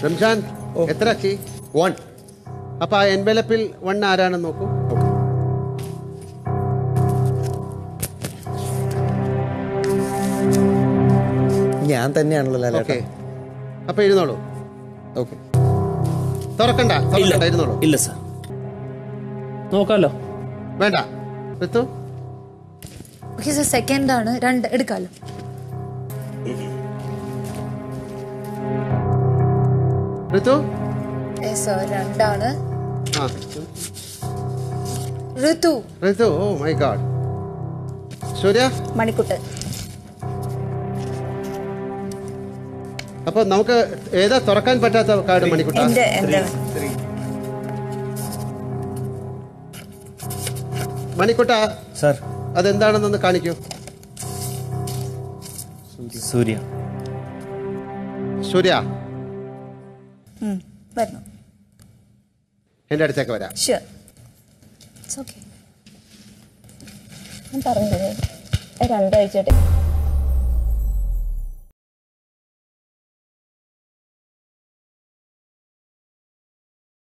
റംഷാൻ എത്ര key one അപ്പൊ ആ എൻവലപ്പിൽ വൺ ആരാണെന്ന് നോക്കൂ ഞാൻ തന്നെയാണല്ലോ ഓക്കെ ലാലേട്ടാ അപ്പൊ ഇരുന്നോളൂ ഓക്കെ തുറക്കണ്ട തുറക്കണ്ട ഇരുന്നോളൂ ഇല്ല സാർ നോക്കാലോ വേണ്ട ഋതു ഓക്കെ സാർ സെക്കൻഡ് ആണ് രണ്ട് എടുക്കാലോ ഋതു സാർ രണ്ടാണ് ആ ഋതു ഋതു ഓ മൈ ഗാഡ് സൂര്യ മണിക്കുട്ട് അപ്പൊ നമുക്ക് ഏതാ തുറക്കാൻ പറ്റാത്ത കാർഡ് മണിക്കുട്ട എന്റെ എന്റെ മണിക്കുട്ട സാർ അതെന്താണെന്നൊന്ന് കാണിക്കൂ സൂര്യ സൂര്യ ഉം, വരുന്നു എന്റെ അടുത്തേക്ക് വരാം ഷുവർ ഇറ്റ്സ് ഓക്കെ ഞാൻ പറഞ്ഞില്ലേ രണ്ടാഴ്ചയായിട്ട്